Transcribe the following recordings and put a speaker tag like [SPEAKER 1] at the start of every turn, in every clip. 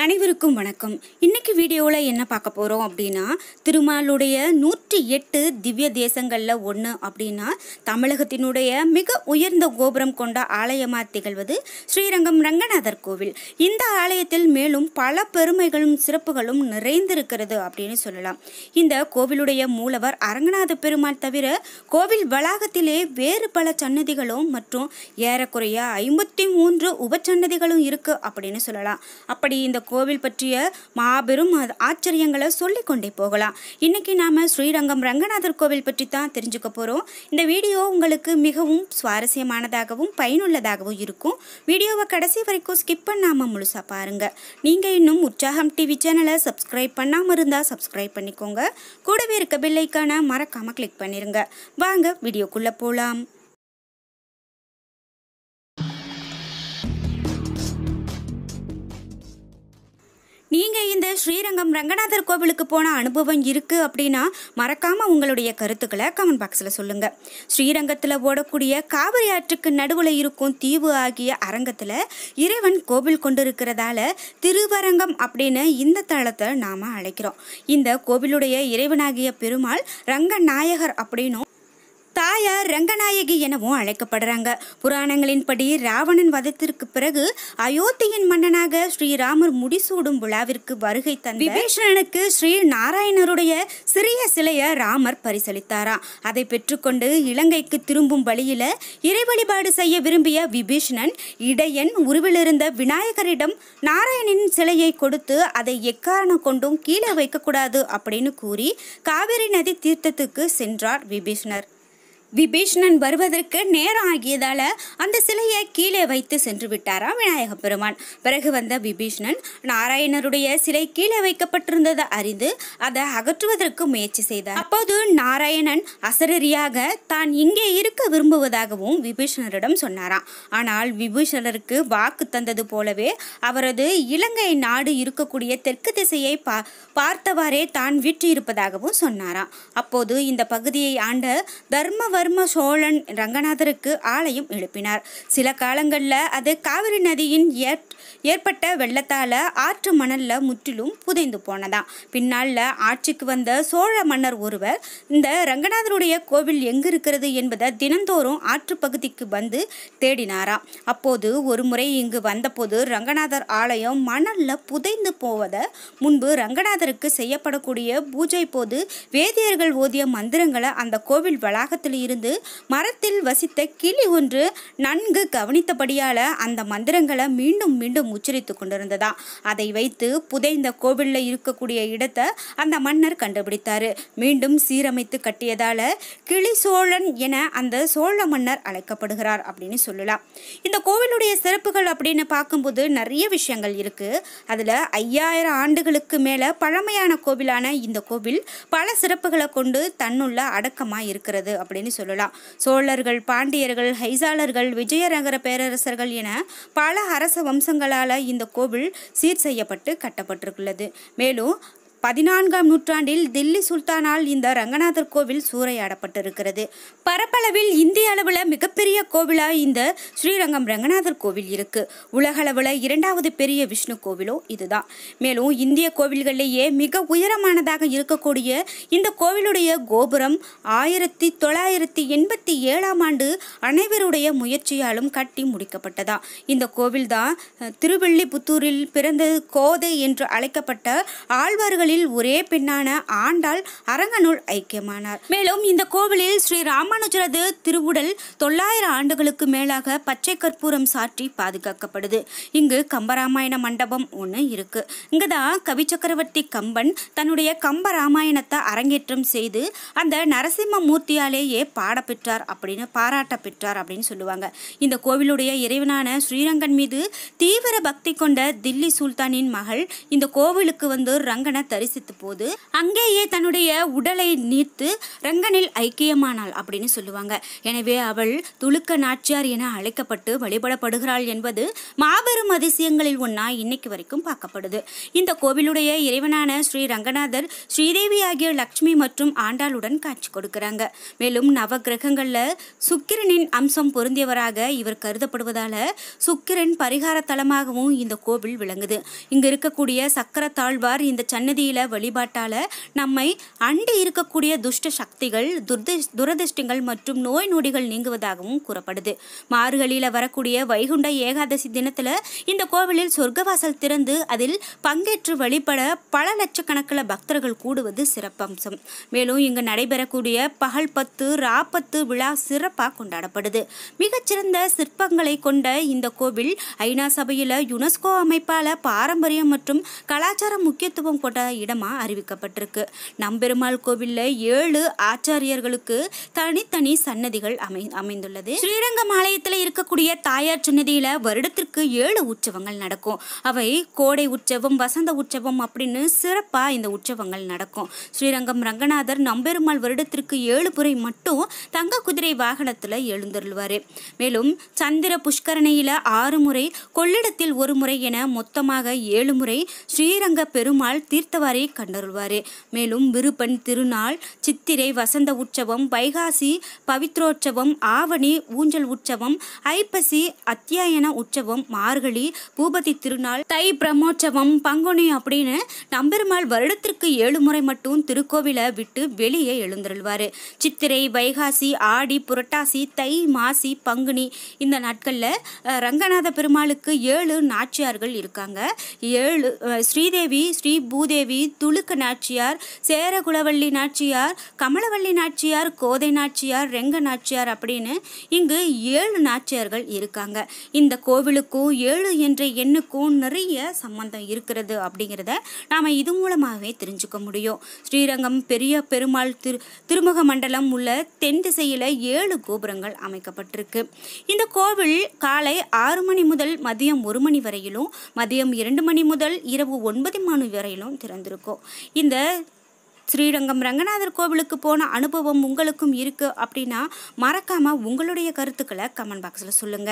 [SPEAKER 1] அனைவருக்கும் வணக்கம் இன்னைக்கு வீடியோவில் என்ன பார்க்க போகிறோம் அப்படின்னா திருமாலுடைய நூற்றி எட்டு திவ்ய தேசங்களில் ஒன்று அப்படின்னா தமிழகத்தினுடைய மிக உயர்ந்த கோபுரம் கொண்ட ஆலயமாக திகழ்வது ஸ்ரீரங்கம் ரங்கநாதர் கோவில் இந்த ஆலயத்தில் மேலும் பல பெருமைகளும் சிறப்புகளும் நிறைந்திருக்கிறது அப்படின்னு சொல்லலாம் இந்த கோவிலுடைய மூலவர் அரங்கநாத பெருமாள் தவிர கோவில் வளாகத்திலே வேறு பல சன்னதிகளும் மற்றும் ஏறக்குறைய ஐம்பத்தி மூன்று உபச்சன்னதிகளும் இருக்கு அப்படின்னு சொல்லலாம் அப்படி இந்த கோவில் பற்றிய மாபெரும் அ- ஆச்சரியங்களை சொல்லிக்கொண்டே போகலாம் இன்னைக்கு நாம ஸ்ரீரங்கம் ரங்கநாதர் கோவில் பற்றி தான் தெரிஞ்சுக்க போறோம் இந்த வீடியோ உங்களுக்கு மிகவும் சுவாரஸ்யமானதாகவும் பயனுள்ளதாகவும் இருக்கும் வீடியோவை கடைசி வரைக்கும் ஸ்கிப் பண்ணாம முழுசா பாருங்க நீங்க இன்னும் உற்சாகம் டிவி சேனலை சப்ஸ்கிரைப் பண்ணாம இருந்தா சப்ஸ்கிரைப் பண்ணிக்கோங்க கூடவே இருக்க பெல்லைக்கான மறக்காம கிளிக் பண்ணிருங்க வாங்க வீடியோக்குள்ள போலாம் நீங்கள் இந்த ஸ்ரீரங்கம் ரங்கநாதர் கோவிலுக்கு போன அனுபவம் இருக்குது அப்படின்னா மறக்காமல் உங்களுடைய கருத்துக்களை கமெண்ட் பாக்ஸில் சொல்லுங்கள் ஸ்ரீரங்கத்தில் ஓடக்கூடிய காவிரி ஆற்றுக்கு நடுவில் இருக்கும் தீவு ஆகிய அரங்கத்தில் இறைவன் கோவில் கொண்டிருக்கிறதால திருவரங்கம் அப்படின்னு இந்த தளத்தை நாம் அழைக்கிறோம் இந்த கோவிலுடைய இறைவனாகிய பெருமாள் ரங்கநாயகர் அப்படின்னும் தாயார் ரங்கநாயகி எனவும் அழைக்கப்படுறாங்க புராணங்களின்படி ராவணன் வதத்திற்கு பிறகு அயோத்தியின் மன்னனாக ஸ்ரீராமர் முடிசூடும் விழாவிற்கு வருகை தந்த விபீஷணனுக்கு ஸ்ரீ நாராயணருடைய சிறிய சிலையை ராமர் பரிசளித்தாராம் அதை பெற்றுக்கொண்டு இலங்கைக்கு திரும்பும் வழியில இறை வழிபாடு செய்ய விரும்பிய விபீஷணன் இடையன் உருவிலிருந்த விநாயகரிடம் நாராயணனின் சிலையை கொடுத்து அதை எக்காரணம் கொண்டும் கீழே வைக்கக்கூடாது அப்படின்னு கூறி காவிரி நதி தீர்த்தத்துக்கு சென்றார் விபீஷணர் விபீஷ்ணன் வருவதற்கு நேரம் ஆகியதால அந்த சிலையை கீழே வைத்து சென்று விட்டாராம் விநாயக பெருமான் பிறகு வந்த விபீஷ்ணன் நாராயணருடைய சிலை கீழே வைக்கப்பட்டிருந்ததை அறிந்து அதை அகற்றுவதற்கு முயற்சி செய்தார் அப்போது நாராயணன் அசரரியாக தான் இங்கே இருக்க விரும்புவதாகவும் விபீஷணரிடம் சொன்னாராம் ஆனால் விபீஷணருக்கு வாக்கு தந்தது போலவே அவரது இலங்கை நாடு இருக்கக்கூடிய தெற்கு திசையை பா பார்த்தவாறே தான் வீற்றிருப்பதாகவும் சொன்னாராம் அப்போது இந்த பகுதியை ஆண்ட தர்மவர்ம சோழன் ரங்கநாதருக்கு ஆலயம் எழுப்பினார் சில காலங்களில் அது காவிரி நதியின் ஏற் ஏற்பட்ட வெள்ளத்தால் ஆற்று மணல்ல முற்றிலும் புதைந்து போனதாம் பின்னால ஆட்சிக்கு வந்த சோழ மன்னர் ஒருவர் இந்த ரங்கநாதருடைய கோவில் எங்கு இருக்கிறது என்பதை தினந்தோறும் ஆற்று பகுதிக்கு வந்து தேடினாராம் அப்போது ஒரு முறை இங்கு வந்தபோது ரங்கநாதர் ஆலயம் மணல்ல புதைந்து போவதை முன்பு ரங்கநாதருக்கு செய்யப்படக்கூடிய பூஜை போது வேதியர்கள் ஓதிய மந்திரங்களை அந்த கோவில் வளாகத்தில் இருந்து மரத்தில் வசித்த கிளி ஒன்று நன்கு கவனித்தபடியால அந்த மந்திரங்களை மீண்டும் மீண்டும் உச்சரித்து கொண்டிருந்ததா அதை வைத்து புதைந்த கோவிலில் இருக்கக்கூடிய இடத்தை அந்த மன்னர் கண்டுபிடித்தாரு மீண்டும் சீரமைத்து கட்டியதால கிளி சோழன் என அந்த சோழ மன்னர் அழைக்கப்படுகிறார் அப்படின்னு சொல்லலாம் இந்த கோவிலுடைய சிறப்புகள் அப்படின்னு பார்க்கும்போது நிறைய விஷயங்கள் இருக்கு அதுல ஐயாயிரம் ஆண்டுகளுக்கு மேல பழமையான கோவிலான இந்த கோவில் பல சிறப்புகளை கொண்டு தன்னுள்ள அடக்கமா இருக்கிறது அப்படின்னு சொல்லலாம் சோழர்கள் பாண்டியர்கள் ஹைசாளர்கள் விஜயநகர பேரரசர்கள் என பல அரச வம்சங்களால இந்த கோவில் சீர் செய்யப்பட்டு கட்டப்பட்டிருக்கிறது மேலும் பதினான்காம் நூற்றாண்டில் தில்லி சுல்தானால் இந்த ரங்கநாதர் கோவில் சூறையாடப்பட்டிருக்கிறது பரப்பளவில் இந்திய அளவில் மிகப்பெரிய கோவிலா இந்த ஸ்ரீரங்கம் ரங்கநாதர் கோவில் இருக்கு உலகளவில் இரண்டாவது பெரிய விஷ்ணு கோவிலும் இதுதான் மேலும் இந்திய கோவில்களிலேயே மிக உயரமானதாக இருக்கக்கூடிய இந்த கோவிலுடைய கோபுரம் ஆயிரத்தி தொள்ளாயிரத்தி எண்பத்தி ஏழாம் ஆண்டு அனைவருடைய முயற்சியாலும் கட்டி முடிக்கப்பட்டதா இந்த கோவில்தான் அஹ், திருவில்லிபுத்தூரில் பிறந்த கோதை என்று அழைக்கப்பட்ட ஆழ்வார்களில் ஒரே பெண்ணான ஆண்டாள் அரங்கனுள் ஐக்கியமானார் மேலும் இந்த கோவிலில் ஸ்ரீ ராமானுஜரது திருவுடல் தொள்ளாயிரம் ஆண்டுகளுக்கு மேலாக பச்சை கற்பூரம் சாற்றி பாதுகாக்கப்படுது இங்கு கம்பராமாயண மண்டபம் ஒன்று இருக்கு இங்கே தான் கவி சக்கரவர்த்தி கம்பன் தன்னுடைய கம்ப ராமாயணத்தை அரங்கேற்றம் செய்து அந்த நரசிம்ம மூர்த்தியாலேயே பாடப்பெற்றார் அப்படின்னு பாராட்ட பெற்றார் அப்படின்னு சொல்லுவாங்க இந்த கோவிலுடைய இறைவனான ஸ்ரீரங்கன் மீது தீவிர பக்தி கொண்ட தில்லி சுல்தானின் மகள் இந்த கோவிலுக்கு வந்து ரங்கனை தரிசனம் தரிசித்த போது அங்கேயே தன்னுடைய உடலை நீத்து ரங்கனில் ஐக்கியமானாள் அப்படின்னு சொல்லுவாங்க எனவே அவள் துலுக்க நாச்சியார் என அழைக்கப்பட்டு வழிபடப்படுகிறாள் என்பது மாபெரும் அதிசயங்களில் ஒன்றா இன்னைக்கு வரைக்கும் பார்க்கப்படுது இந்த கோவிலுடைய இறைவனான ஸ்ரீ ரங்கநாதர் ஸ்ரீதேவி ஆகிய லக்ஷ்மி மற்றும் ஆண்டாளுடன் காட்சி கொடுக்கிறாங்க மேலும் நவ கிரகங்கள்ல சுக்கிரனின் அம்சம் பொருந்தியவராக இவர் கருதப்படுவதால சுக்கிரன் பரிகார தலமாகவும் இந்த கோவில் விளங்குது இங்க இருக்கக்கூடிய சக்கர தாழ்வார் இந்த சன்னதியில வழிபாட்டால நம்மை அண்டி இருக்கக்கூடிய துஷ்ட சக்திகள் துர்த- துரதிர்ஷ்டங்கள் மற்றும் நோய் நொடிகள் நீங்குவதாகவும் கூறப்படுது மார்கழியில வரக்கூடிய வைகுண்ட ஏகாதசி தினத்துல இந்த கோவிலில் சொர்க்கவாசல் திறந்து அதில் பங்கேற்று வழிபட பல லட்சக்கணக்கில் பக்தர்கள் கூடுவது சிறப்பம்சம் மேலும் இங்கு நடைபெறக்கூடிய பகல் பத்து ராப்பத்து விழா சிறப்பாக கொண்டாடப்படுது மிகச்சிறந்த சிற்பங்களை கொண்ட இந்த கோவில் ஐநா சபையில் யுனெஸ்கோ அமைப்பால பாரம்பரியம் மற்றும் கலாச்சார முக்கியத்துவம் கொண்ட இடமா அறிவிக்கப்பட்டிருக்கு நம்பெருமாள் கோவில்ல ஏழு ஆச்சாரியர்களுக்கு தனித்தனி சன்னதிகள் அமை அமைந்துள்ளது ஸ்ரீரங்கம் ஆலயத்தில் இருக்கக்கூடிய தாயார் சன்னதியில வருடத்திற்கு ஏழு உற்சவங்கள் நடக்கும் அவை கோடை உற்சவம் வசந்த உற்சவம் அப்படின்னு சிறப்பா இந்த உற்சவங்கள் நடக்கும் ஸ்ரீரங்கம் ரங்கநாதர் நம்பெருமாள் வருடத்திற்கு ஏழு முறை மட்டும் தங்க குதிரை வாகனத்துல எழுந்தருள்வாரு மேலும் சந்திர புஷ்கரணையில ஆறு முறை கொள்ளிடத்தில் ஒரு முறை என மொத்தமாக ஏழு முறை ஸ்ரீரங்க பெருமாள் தீர்த்தவாரி கண்டருள்வாரு மேலும் விருப்பன் திருநாள் சித்திரை வசந்த உற்சவம் வைகாசி பவித்ரோற்சவம் ஆவணி ஊஞ்சல் உற்சவம் ஐப்பசி அத்தியாயன உற்சவம் மார்கழி பூபதி திருநாள் தை பிரம்மோற்சவம் பங்குனி அப்படின்னு நம்பெருமாள் வருடத்திற்கு ஏழு முறை மட்டும் திருக்கோவிலை விட்டு வெளியே எழுந்தருள்வாரு சித்திரை வைகாசி ஆடி புரட்டாசி தை மாசி பங்குனி இந்த நாட்களில் ரங்கநாத பெருமாளுக்கு ஏழு நாச்சியார்கள் இருக்காங்க ஏழு அஹ், ஸ்ரீதேவி ஸ்ரீ பூதேவி துலுக்க நாச்சியார் சேரகுலவள்ளி நாச்சியார் கமலவள்ளி நாச்சியார் கோதை நாச்சியார் ரெங்க நாச்சியார் அப்படின்னு இங்கு ஏழு நாச்சியார்கள் இருக்காங்க இந்த கோவிலுக்கும் ஏழு என்ற எண்ணுக்கும் நிறைய சம்பந்தம் இருக்கிறது அப்படிங்கிறத நாம் இது மூலமாகவே தெரிஞ்சுக்க முடியும் ஸ்ரீரங்கம் பெரிய பெருமாள் திரு திருமுக மண்டலம் உள்ள தென் திசையில் ஏழு கோபுரங்கள் அமைக்கப்பட்டிருக்கு இந்த கோவில் காலை ஆறு மணி முதல் மதியம் ஒரு மணி வரையிலும் மதியம் இரண்டு மணி முதல் இரவு ஒன்பது மணி வரையிலும் திறந்திருக்கும் இந்த ஸ்ரீரங்கம் ரங்கநாதர் கோவிலுக்கு போன அனுபவம் உங்களுக்கும் இருக்கு அப்படின்னா மறக்காம உங்களுடைய கருத்துக்களை கமெண்ட் பாக்ஸில் சொல்லுங்க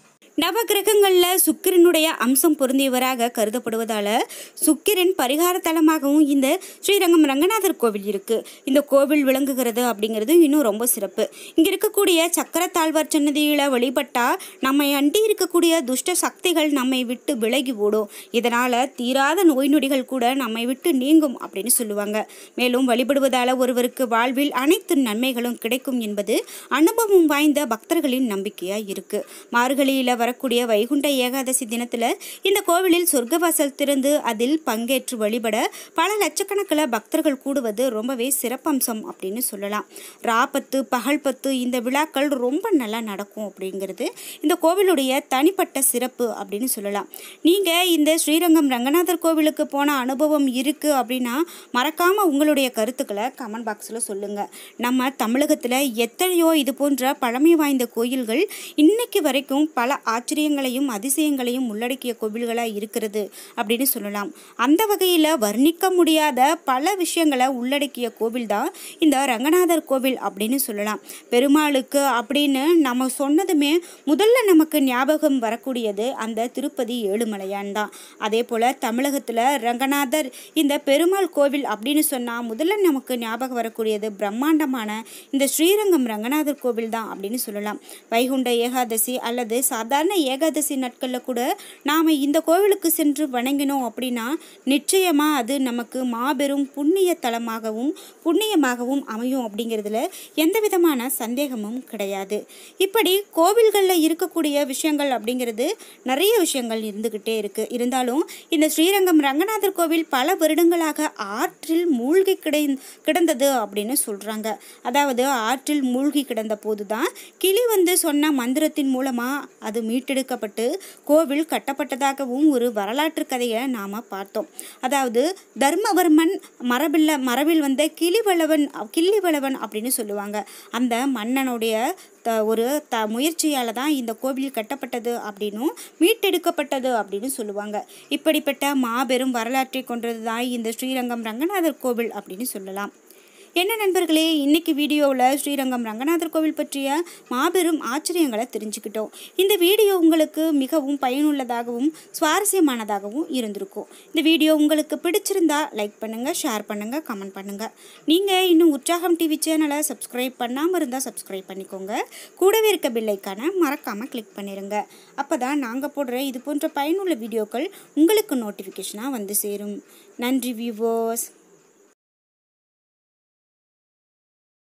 [SPEAKER 1] நவகிரகங்களில் சுக்கிரனுடைய அம்சம் பொருந்தியவராக கருதப்படுவதால சுக்கிரன் பரிகார தலமாகவும் இந்த ஸ்ரீரங்கம் ரங்கநாதர் கோவில் இருக்கு இந்த கோவில் விளங்குகிறது அப்படிங்கிறது இன்னும் ரொம்ப சிறப்பு இங்க இருக்கக்கூடிய சக்கரத்தாழ்வார் சன்னதியில வழிபட்டா நம்மை அண்டி இருக்கக்கூடிய துஷ்ட சக்திகள் நம்மை விட்டு விலகி ஓடும் இதனால தீராத நோய் நொடிகள் கூட நம்மை விட்டு நீங்கும் அப்படின்னு சொல்லுவாங்க மேலும் வழிபடுவதால ஒருவருக்கு வாழ்வில் அனைத்து நன்மைகளும் கிடைக்கும் என்பது அனுபவம் வாய்ந்த பக்தர்களின் நம்பிக்கையா இருக்கு மார்கழியில வரக்கூடிய வைகுண்ட ஏகாதசி தினத்துல இந்த கோவிலில் சொர்க்கவாசல் திறந்து அதில் பங்கேற்று வழிபட பல லட்சக்கணக்கில் பக்தர்கள் கூடுவது ரொம்பவே சிறப்பம்சம் அப்படின்னு சொல்லலாம் ராப்பத்து பகல் பத்து இந்த விழாக்கள் ரொம்ப நல்லா நடக்கும் அப்படிங்கிறது இந்த கோவிலுடைய தனிப்பட்ட சிறப்பு அப்படின்னு சொல்லலாம் நீங்க இந்த ஸ்ரீரங்கம் ரங்கநாதர் கோவிலுக்கு போன அனுபவம் இருக்கு அப்படின்னா மறக்காம உங்களுடைய கருத்துக்களை கமெண்ட் பாக்ஸில் சொல்லுங்க நம்ம தமிழகத்தில் எத்தனையோ இது போன்ற பழமை வாய்ந்த கோயில்கள் இன்னைக்கு வரைக்கும் பல ஆச்சரியங்களையும் அதிசயங்களையும் உள்ளடக்கிய கோவில்களாக இருக்கிறது அப்படின்னு சொல்லலாம் அந்த வகையில் வர்ணிக்க முடியாத பல விஷயங்களை உள்ளடக்கிய கோவில் தான் இந்த ரங்கநாதர் கோவில் அப்படின்னு சொல்லலாம் பெருமாளுக்கு அப்படின்னு நம்ம சொன்னதுமே முதல்ல நமக்கு ஞாபகம் வரக்கூடியது அந்த திருப்பதி ஏழுமலையான் தான் அதே போல் தமிழகத்தில் ரங்கநாதர் இந்த பெருமாள் கோவில் அப்படின்னு சொன்னால் முதல்ல நமக்கு ஞாபகம் வரக்கூடியது பிரம்மாண்டமான இந்த ஸ்ரீரங்கம் ரங்கநாதர் கோவில் தான் அப்படின்னு சொல்லலாம் வைகுண்ட ஏகாதசி அல்லது சாதாரண ஏகாதசி நாட்களில் கூட நாம் இந்த கோவிலுக்கு சென்று வணங்கினோம் அப்படின்னா நிச்சயமாக அது நமக்கு மாபெரும் புண்ணிய தலமாகவும் புண்ணியமாகவும் அமையும் அப்படிங்கிறதுல எந்த விதமான சந்தேகமும் கிடையாது இப்படி கோவில்களில் இருக்கக்கூடிய விஷயங்கள் அப்படிங்கிறது நிறைய விஷயங்கள் இருந்துக்கிட்டே இருக்கு இருந்தாலும் இந்த ஸ்ரீரங்கம் ரங்கநாதர் கோவில் பல வருடங்களாக ஆற்றில் மூழ்கி கிடை கிடந்தது அப்படின்னு சொல்கிறாங்க அதாவது ஆற்றில் மூழ்கி கிடந்த போது தான் கிளி வந்து சொன்ன மந்திரத்தின் மூலமாக அது மீட்டெடுக்கப்பட்டு கோவில் கட்டப்பட்டதாகவும் ஒரு வரலாற்று கதையை நாம் பார்த்தோம் அதாவது தர்மவர்மன் மரபில் மரபில் வந்த கிளிவளவன் கிள்ளிவளவன் அப்படின்னு சொல்லுவாங்க அந்த மன்னனுடைய த ஒரு த முயற்சியால் தான் இந்த கோவில் கட்டப்பட்டது அப்படின்னும் மீட்டெடுக்கப்பட்டது அப்படின்னு சொல்லுவாங்க இப்படிப்பட்ட மாபெரும் வரலாற்றை கொண்டது தான் இந்த ஸ்ரீரங்கம் ரங்கநாதர் கோவில் அப்படின்னு சொல்லலாம் என்ன நண்பர்களே இன்னைக்கு வீடியோவில் ஸ்ரீரங்கம் ரங்கநாதர் கோவில் பற்றிய மாபெரும் ஆச்சரியங்களை தெரிஞ்சுக்கிட்டோம் இந்த வீடியோ உங்களுக்கு மிகவும் பயனுள்ளதாகவும் சுவாரஸ்யமானதாகவும் இருந்திருக்கும் இந்த வீடியோ உங்களுக்கு பிடிச்சிருந்தா லைக் பண்ணுங்கள் ஷேர் பண்ணுங்கள் கமெண்ட் பண்ணுங்கள் நீங்கள் இன்னும் உற்சாகம் டிவி சேனலை சப்ஸ்கிரைப் பண்ணாமல் இருந்தால் சப்ஸ்கிரைப் பண்ணிக்கோங்க கூடவே இருக்க பில்லைக்கான மறக்காமல் கிளிக் பண்ணிடுங்க அப்போ தான் நாங்கள் போடுற இது போன்ற பயனுள்ள வீடியோக்கள் உங்களுக்கு நோட்டிஃபிகேஷனாக வந்து சேரும் நன்றி வியூவர்ஸ்